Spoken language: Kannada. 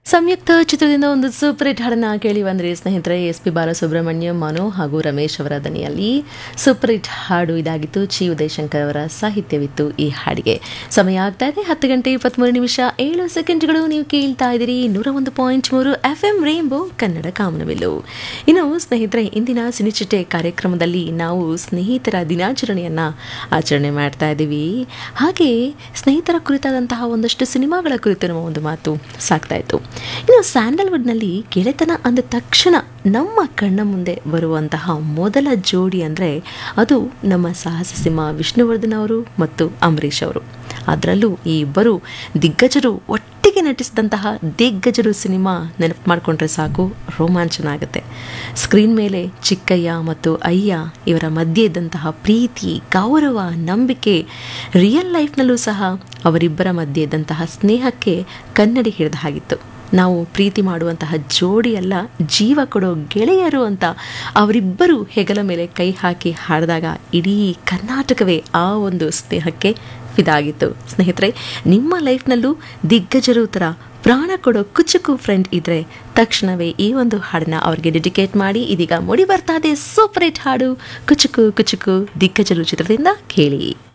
ಸಂಯುಕ್ತ ಚಿತ್ರದಿಂದ ಒಂದು ಸೂಪರ್ ಹಿಟ್ ಹಾಡನ್ನ ಕೇಳಿ ಬಂದ್ರಿ ಸ್ನೇಹಿತರೆ ಎಸ್ ಪಿ ಬಾಲಸುಬ್ರಹ್ಮಣ್ಯಂ ಮನು ಹಾಗೂ ರಮೇಶ್ ಅವರ ದನಿಯಲ್ಲಿ ಸೂಪರ್ ಹಿಟ್ ಹಾಡು ಇದಾಗಿತ್ತು ಚಿ ಉದಯಶಂಕರ್ ಅವರ ಸಾಹಿತ್ಯವಿತ್ತು ಈ ಹಾಡಿಗೆ ಸಮಯ ಆಗ್ತಾ ಇದೆ ಹತ್ತು ಗಂಟೆ ಇಪ್ಪತ್ತ್ಮೂರು ನಿಮಿಷ ಏಳು ಸೆಕೆಂಡ್ಗಳು ನೀವು ಕೇಳ್ತಾ ಇದ್ದೀರಿ ನೂರ ಒಂದು ಪಾಯಿಂಟ್ ಮೂರು ಎಫ್ ಎಂ ರೇಂಬೋ ಕನ್ನಡ ಕಾಮನಬಿಲ್ಲು ಇನ್ನು ಸ್ನೇಹಿತರೆ ಇಂದಿನ ಸಿನಿಚಿಟ್ಟೆ ಕಾರ್ಯಕ್ರಮದಲ್ಲಿ ನಾವು ಸ್ನೇಹಿತರ ದಿನಾಚರಣೆಯನ್ನು ಆಚರಣೆ ಮಾಡ್ತಾ ಇದ್ದೀವಿ ಹಾಗೆ ಸ್ನೇಹಿತರ ಕುರಿತಾದಂತಹ ಒಂದಷ್ಟು ಸಿನಿಮಾಗಳ ಕುರಿತು ನಮ್ಮ ಒಂದು ಮಾತು ಸಾಕ್ತಾ ಇತ್ತು ಇನ್ನು ಸ್ಯಾಂಡಲ್ವುಡ್ನಲ್ಲಿ ಗೆಳೆತನ ಅಂದ ತಕ್ಷಣ ನಮ್ಮ ಕಣ್ಣ ಮುಂದೆ ಬರುವಂತಹ ಮೊದಲ ಜೋಡಿ ಅಂದರೆ ಅದು ನಮ್ಮ ಸಾಹಸ ಸಿಂಹ ವಿಷ್ಣುವರ್ಧನ್ ಅವರು ಮತ್ತು ಅಂಬರೀಷ್ ಅವರು ಅದರಲ್ಲೂ ಈ ಇಬ್ಬರು ದಿಗ್ಗಜರು ಒಟ್ಟಿಗೆ ನಟಿಸಿದಂತಹ ದಿಗ್ಗಜರು ಸಿನಿಮಾ ನೆನಪು ಮಾಡಿಕೊಂಡ್ರೆ ಸಾಕು ರೋಮಾಂಚನ ಆಗುತ್ತೆ ಸ್ಕ್ರೀನ್ ಮೇಲೆ ಚಿಕ್ಕಯ್ಯ ಮತ್ತು ಅಯ್ಯ ಇವರ ಮಧ್ಯೆ ಇದ್ದಂತಹ ಪ್ರೀತಿ ಗೌರವ ನಂಬಿಕೆ ರಿಯಲ್ ಲೈಫ್ನಲ್ಲೂ ಸಹ ಅವರಿಬ್ಬರ ಮಧ್ಯೆ ಇದ್ದಂತಹ ಸ್ನೇಹಕ್ಕೆ ಕನ್ನಡಿ ಹಿಡಿದ ಹಾಗಿತ್ತು ನಾವು ಪ್ರೀತಿ ಮಾಡುವಂತಹ ಜೋಡಿ ಅಲ್ಲ ಜೀವ ಕೊಡೋ ಗೆಳೆಯರು ಅಂತ ಅವರಿಬ್ಬರು ಹೆಗಲ ಮೇಲೆ ಕೈ ಹಾಕಿ ಹಾಡಿದಾಗ ಇಡೀ ಕರ್ನಾಟಕವೇ ಆ ಒಂದು ಸ್ನೇಹಕ್ಕೆ ಫಿದಾಗಿತ್ತು ಸ್ನೇಹಿತರೆ ನಿಮ್ಮ ಲೈಫ್ನಲ್ಲೂ ದಿಗ್ಗಜರು ಥರ ಪ್ರಾಣ ಕೊಡೋ ಕುಚುಕು ಫ್ರೆಂಡ್ ಇದ್ರೆ ತಕ್ಷಣವೇ ಈ ಒಂದು ಹಾಡನ್ನ ಅವ್ರಿಗೆ ಡೆಡಿಕೇಟ್ ಮಾಡಿ ಇದೀಗ ಮುಡಿ ಬರ್ತಾ ಇದೆ ಸೂಪರ್ ಹಿಟ್ ಹಾಡು ಕುಚುಕು ಕುಚುಕು ದಿಗ್ಗಜರು ಚಿತ್ರದಿಂದ ಕೇಳಿ